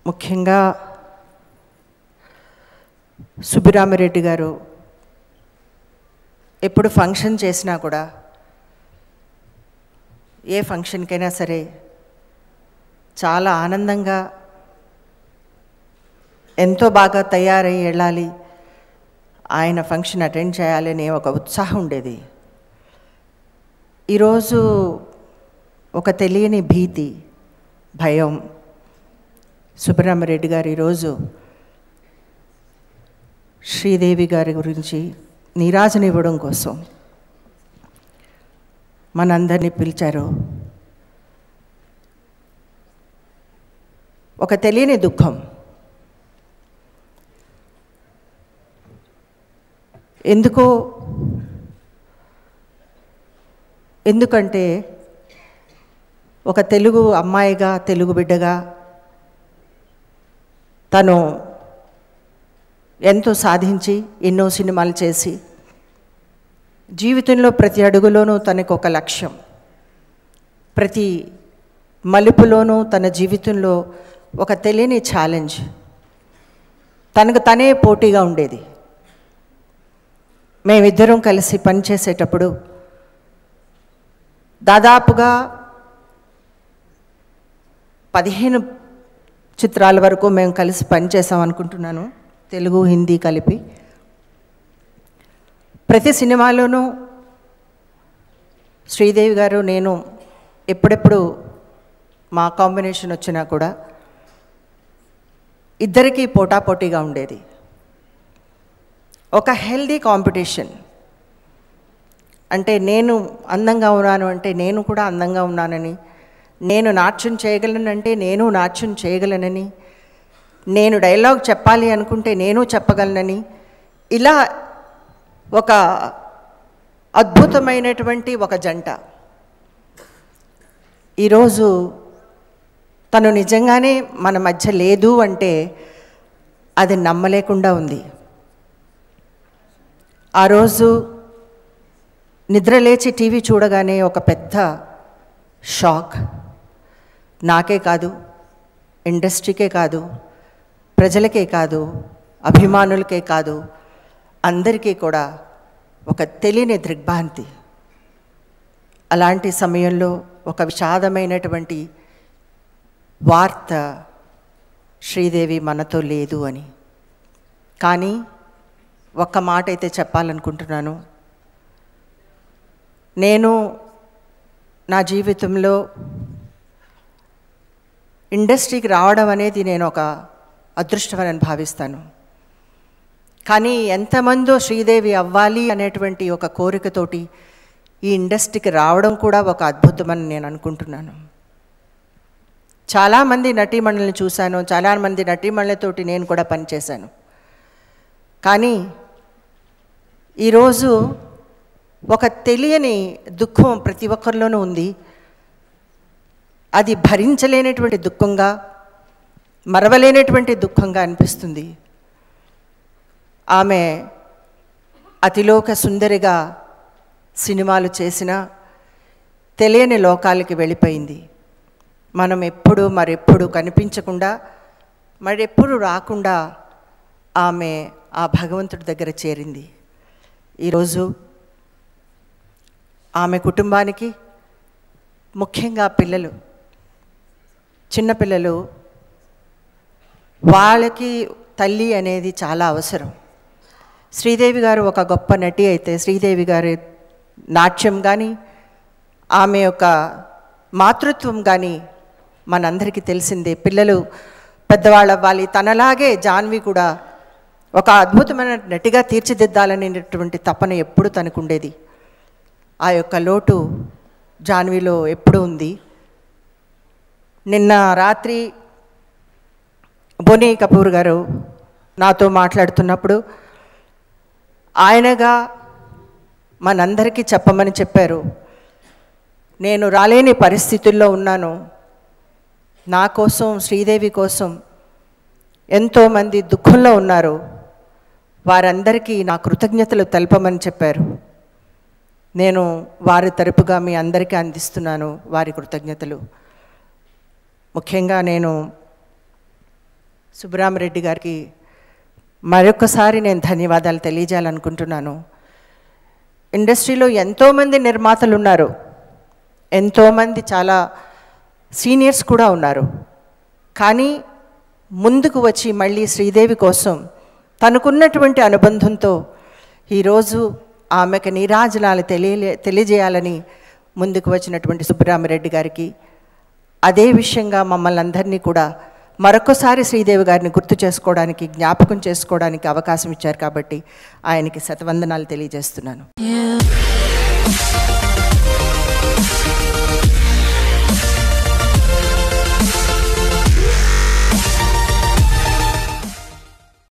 ముఖ్యంగా సుబ్బిరామిరెడ్డి గారు ఎప్పుడు ఫంక్షన్ చేసినా కూడా ఏ ఫంక్షన్కైనా సరే చాలా ఆనందంగా ఎంతో బాగా తయారై వెళ్ళాలి ఆయన ఫంక్షన్ అటెండ్ చేయాలి అనే ఒక ఉత్సాహం ఉండేది ఈరోజు ఒక తెలియని భీతి భయం సుబ్రహ్మరెడ్డి గారు ఈరోజు శ్రీదేవి గారి గురించి నీరాజనివ్వడం కోసం మనందరినీ పిలిచారు ఒక తెలియని దుఃఖం ఎందుకో ఎందుకంటే ఒక తెలుగు అమ్మాయిగా తెలుగు బిడ్డగా తను ఎంతో సాధించి ఎన్నో సినిమాలు చేసి జీవితంలో ప్రతి అడుగులోనూ తనకు ఒక లక్ష్యం ప్రతి మలుపులోనూ తన జీవితంలో ఒక తెలియని ఛాలెంజ్ తనకు తనే పోటీగా ఉండేది మేమిద్దరం కలిసి పనిచేసేటప్పుడు దాదాపుగా పదిహేను చిత్రాల వరకు మేము కలిసి పనిచేసాం అనుకుంటున్నాను తెలుగు హిందీ కలిపి ప్రతి సినిమాలోనూ శ్రీదేవి గారు నేను ఎప్పుడెప్పుడు మా కాంబినేషన్ వచ్చినా కూడా ఇద్దరికీ పోటాపోటీగా ఉండేది ఒక హెల్దీ కాంపిటీషన్ అంటే నేను అందంగా ఉన్నాను అంటే నేను కూడా అందంగా ఉన్నానని నేను నాట్యం చేయగలనంటే నేను నాట్యం చేయగలనని నేను డైలాగ్ చెప్పాలి అనుకుంటే నేను చెప్పగలనని ఇలా ఒక అద్భుతమైనటువంటి ఒక జంట ఈరోజు తను నిజంగానే మన మధ్య లేదు అంటే అది నమ్మలేకుండా ఉంది ఆ రోజు నిద్రలేచి టీవీ చూడగానే ఒక పెద్ద షాక్ నాకే కాదు ఇండస్ట్రీకే కాదు ప్రజలకే కాదు అభిమానులకే కాదు అందరికీ కూడా ఒక తెలియని దిగ్భ్రాంతి అలాంటి సమయంలో ఒక విషాదమైనటువంటి వార్త శ్రీదేవి మనతో లేదు అని కానీ ఒక్క మాట అయితే చెప్పాలనుకుంటున్నాను నేను నా జీవితంలో ఇండస్ట్రీకి రావడం అనేది నేను ఒక అదృష్టమని భావిస్తాను కానీ ఎంతమందో శ్రీదేవి అవ్వాలి అనేటువంటి ఒక కోరికతోటి ఈ ఇండస్ట్రీకి రావడం కూడా ఒక అద్భుతమని నేను అనుకుంటున్నాను చాలామంది నటీమణులను చూశాను చాలామంది నటీమణులతోటి నేను కూడా పనిచేశాను కానీ ఈరోజు ఒక తెలియని దుఃఖం ప్రతి ఒక్కరిలోనూ ఉంది అది భరించలేనటువంటి దుఃఖంగా మరవలేనటువంటి దుఃఖంగా అనిపిస్తుంది ఆమె అతిలోక సుందరిగా సినిమాలు చేసిన తెలియని లోకాలకి వెళ్ళిపోయింది మనం ఎప్పుడు మరెప్పుడు కనిపించకుండా మరెప్పుడు రాకుండా ఆమె ఆ భగవంతుడి దగ్గర చేరింది ఈరోజు ఆమె కుటుంబానికి ముఖ్యంగా పిల్లలు చిన్నపిల్లలు వాళ్ళకి తల్లి అనేది చాలా అవసరం శ్రీదేవి గారు ఒక గొప్ప నటి అయితే శ్రీదేవి గారి నాట్యం కానీ ఆమె యొక్క మాతృత్వం కానీ మనందరికీ తెలిసిందే పిల్లలు పెద్దవాళ్ళు అవ్వాలి తనలాగే జాన్వి కూడా ఒక అద్భుతమైన నటిగా తీర్చిదిద్దాలనేటువంటి తపన ఎప్పుడు తనకుండేది ఆ యొక్క లోటు జాన్విలో ఎప్పుడు ఉంది నిన్న రాత్రి బోనీ కపూర్ గారు నాతో మాట్లాడుతున్నప్పుడు ఆయనగా మనందరికీ చెప్పమని చెప్పారు నేను రాలేని పరిస్థితుల్లో ఉన్నాను నా కోసం శ్రీదేవి కోసం ఎంతోమంది దుఃఖంలో ఉన్నారు వారందరికీ నా కృతజ్ఞతలు తెలపమని చెప్పారు నేను వారి తరపుగా మీ అందరికీ అందిస్తున్నాను వారి కృతజ్ఞతలు ముఖ్యంగా నేను సుబ్బరామరెడ్డి గారికి మరొకసారి నేను ధన్యవాదాలు తెలియజేయాలనుకుంటున్నాను ఇండస్ట్రీలో ఎంతోమంది నిర్మాతలు ఉన్నారు ఎంతోమంది చాలా సీనియర్స్ కూడా ఉన్నారు కానీ ముందుకు వచ్చి మళ్ళీ శ్రీదేవి కోసం తనకున్నటువంటి అనుబంధంతో ఈరోజు ఆమెకు నీరాజనాలు తెలియలే తెలియజేయాలని ముందుకు వచ్చినటువంటి సుబ్బరామరెడ్డి గారికి అదే విషయంగా మమ్మల్ని అందరినీ కూడా మరొకసారి శ్రీదేవి గారిని గుర్తు చేసుకోవడానికి జ్ఞాపకం చేసుకోవడానికి అవకాశం ఇచ్చారు కాబట్టి ఆయనకి శతవందనాలు తెలియజేస్తున్నాను You